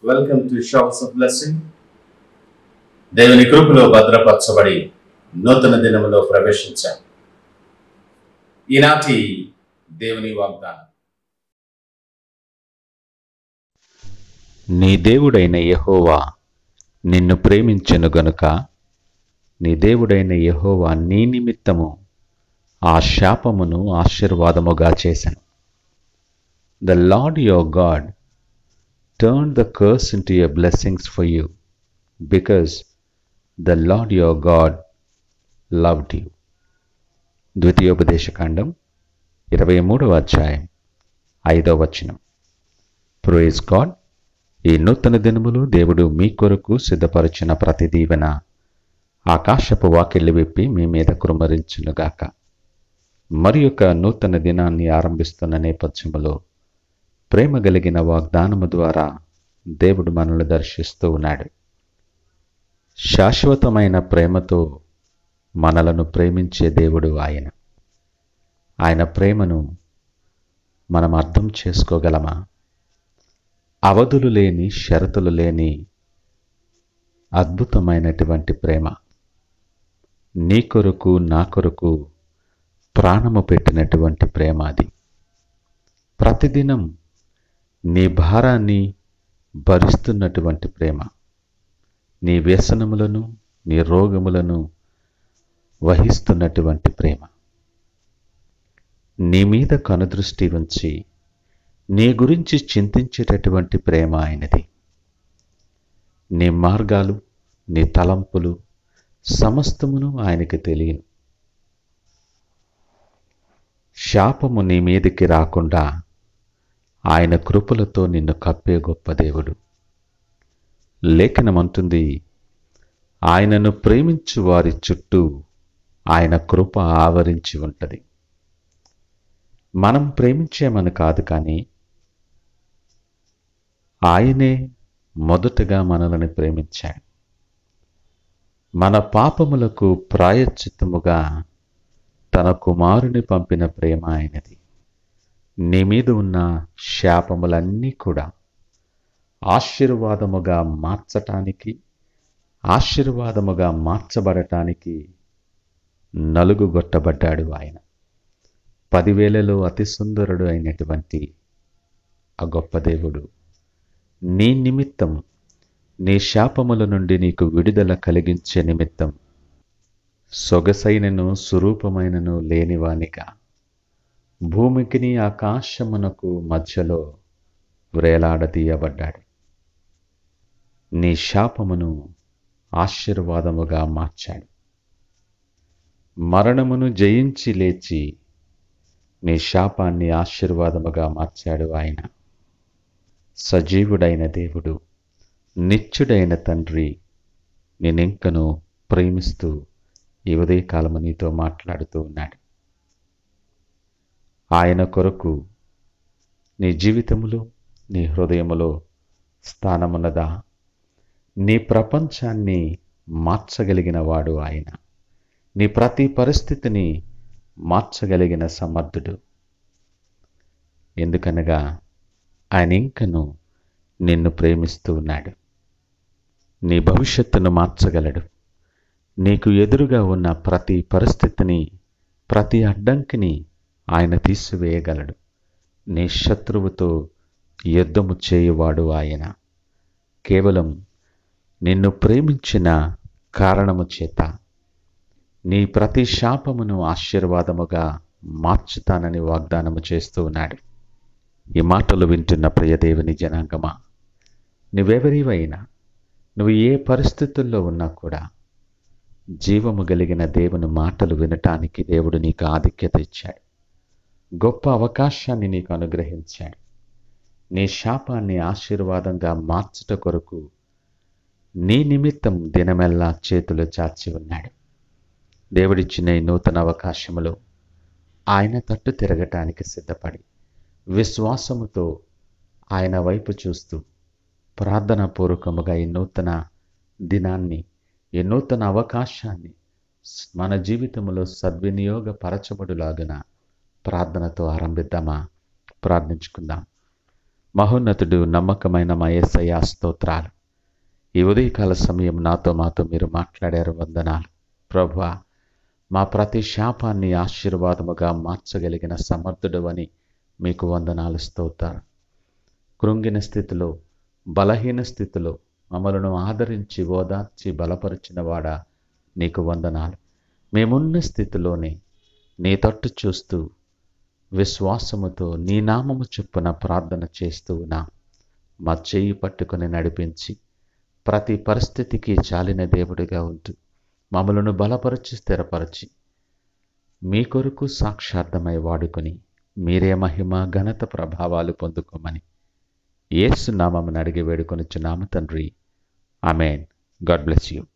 welcome to shops of blessing దేవుని కృపలో భద్రపరచబడి నూతన దినములో ప్రవేశించాం ఈనాటి దేవుని వాగ్దానం నీ దేవుడైన యెహోవా నిన్ను ప్రేమించెను గనుక నీ దేవుడైన యెహోవా నీ నిమిత్తము ఆ శాపమును ఆశీర్వాదముగా చేశాను the Lord your God turn the curse into your blessings for you because the Lord your God loved you ద్వితీయోపదేశకాండం ఇరవై మూడవ అధ్యాయం ఐదవ వచనం ప్రోయిజ్ గాడ్ ఈ నూతన దినములు దేవుడు మీ కొరకు సిద్ధపరిచిన ప్రతి దీవెన ఆకాశపు వాకిళ్ళు విప్పి మీ మీద కురుమరించునుగాక మరి యొక్క నూతన దినాన్ని ఆరంభిస్తున్న నేపథ్యములో ప్రేమ కలిగిన వాగ్దానము ద్వారా దేవుడు మనల్ని దర్శిస్తూ ఉన్నాడు శాశ్వతమైన ప్రేమతో మనలను ప్రేమించే దేవుడు ఆయన ఆయన ప్రేమను మనం అర్థం చేసుకోగలమా అవధులు లేని షరతులు లేని అద్భుతమైనటువంటి ప్రేమ నీ కొరకు నా కొరకు ప్రాణము పెట్టినటువంటి ప్రేమ అది ప్రతిదినం నీ భారాన్ని భరిస్తున్నటువంటి ప్రేమ నీ వ్యసనములను నీ రోగములను వహిస్తున్నటువంటి ప్రేమ నీ మీద కనుదృష్టి ఉంచి నీ గురించి చింతించేటటువంటి ప్రేమ ఆయనది నీ మార్గాలు నీ తలంపులు సమస్తమును ఆయనకి తెలియను శాపము నీ మీదకి రాకుండా ఆయన కృపలతో నిన్ను కప్పే గొప్ప దేవుడు లేఖనమంటుంది ఆయనను ప్రేమించు వారి చుట్టూ ఆయన కృప ఆవరించి ఉంటది మనం ప్రేమించామని కాదు కానీ ఆయనే మొదటగా మనల్ని ప్రేమించాడు మన పాపములకు ప్రాయశ్చిత్తముగా తన కుమారుని పంపిన ప్రేమ ఆయనది నీ మీద ఉన్న శాపములన్నీ కూడా ఆశీర్వాదముగా మార్చటానికి ఆశీర్వాదముగా మార్చబడటానికి నలుగుగొట్టబడ్డాడు ఆయన పదివేలలో అతి సుందరుడు అయినటువంటి ఆ గొప్ప దేవుడు నీ నిమిత్తం నీ శాపముల నుండి నీకు విడుదల కలిగించే నిమిత్తం సొగసైనను సురూపమైనను లేనివానిగా భూమికిని ఆకాశమునకు మధ్యలో వ్రేలాడదీయబడ్డాడు నీ శాపమును ఆశీర్వాదముగా మార్చాడు మరణమును జయించి లేచి నీ శాపాన్ని ఆశీర్వాదముగా మార్చాడు ఆయన సజీవుడైన దేవుడు నిత్యుడైన తండ్రి నేనింకను ప్రేమిస్తూ ఈ ఉదయకాలము నీతో మాట్లాడుతూ ఉన్నాడు ఆయన కొరకు నీ జీవితములో నీ హృదయములో స్థానమున్నదా నీ ప్రపంచాన్ని మార్చగలిగిన వాడు ఆయన నీ ప్రతి పరిస్థితిని మార్చగలిగిన సమర్థుడు ఎందుకనగా ఆయన ఇంకను నిన్ను ప్రేమిస్తూ ఉన్నాడు నీ భవిష్యత్తును మార్చగలడు నీకు ఎదురుగా ఉన్న ప్రతి పరిస్థితిని ప్రతి అడ్డంకిని ఆయన తీసివేయగలడు నీ శత్రువుతో యుద్ధము చేయువాడు ఆయన కేవలం నిన్ను ప్రేమించిన కారణము చేత నీ ప్రతి శాపమును ఆశీర్వాదముగా మార్చుతానని వాగ్దానము చేస్తూ ఉన్నాడు ఈ మాటలు వింటున్న ప్రియదేవుని జనాంగమా నువ్వెవరివైనా నువ్వు ఏ పరిస్థితుల్లో ఉన్నా కూడా జీవము కలిగిన దేవుని మాటలు వినటానికి దేవుడు నీకు ఆధిక్యత ఇచ్చాడు గొప్ప అవకాశాన్ని నీకు అనుగ్రహించాడు నీ శాపాన్ని ఆశీర్వాదంగా మార్చుట కొరకు నీ నిమిత్తం దినమెల్లా చేతులు చాచి ఉన్నాడు దేవుడిచ్చిన ఈ నూతన అవకాశములో ఆయన తట్టు తిరగటానికి సిద్ధపడి విశ్వాసముతో ఆయన వైపు చూస్తూ ప్రార్థనాపూర్వకముగా ఈ నూతన దినాన్ని ఈ నూతన అవకాశాన్ని మన జీవితంలో సద్వినియోగపరచబడులాగున ప్రార్థనతో ఆరంభిద్దామా ప్రార్థించుకుందాం మహోన్నతుడు నమ్మకమైన మా యేసయ్య స్తోత్రాలు ఈ ఉదయకాల సమయం నాతో మాతో మీరు మాట్లాడారు వందనాలు ప్రభా మా ప్రతి శాపాన్ని ఆశీర్వాదముగా మార్చగలిగిన సమర్థుడు అని మీకు వందనాలు స్తోత్రాలు కృంగిన స్థితిలో బలహీన స్థితిలో మమ్మలను ఆదరించి ఓదార్చి బలపరిచిన వాడా నీకు వందనాలు మేమున్న స్థితిలోనే నీ తట్టు చూస్తూ విశ్వాసముతో నీ నామము చొప్పున ప్రార్థన చేస్తూ ఉన్నా మా చేయి పట్టుకొని నడిపించి ప్రతి పరిస్థితికి చాలిన దేవుడిగా ఉంటూ మమ్మలను బలపరచి స్థిరపరచి మీ కొరకు సాక్షార్థమై వాడుకొని మీరే మహిమ ఘనత ప్రభావాలు పొందుకోమని ఏసు నామమును అడిగి వేడుకొనిచ్చున్నాము తండ్రి ఆమెన్ గాడ్ బ్లెస్ యూ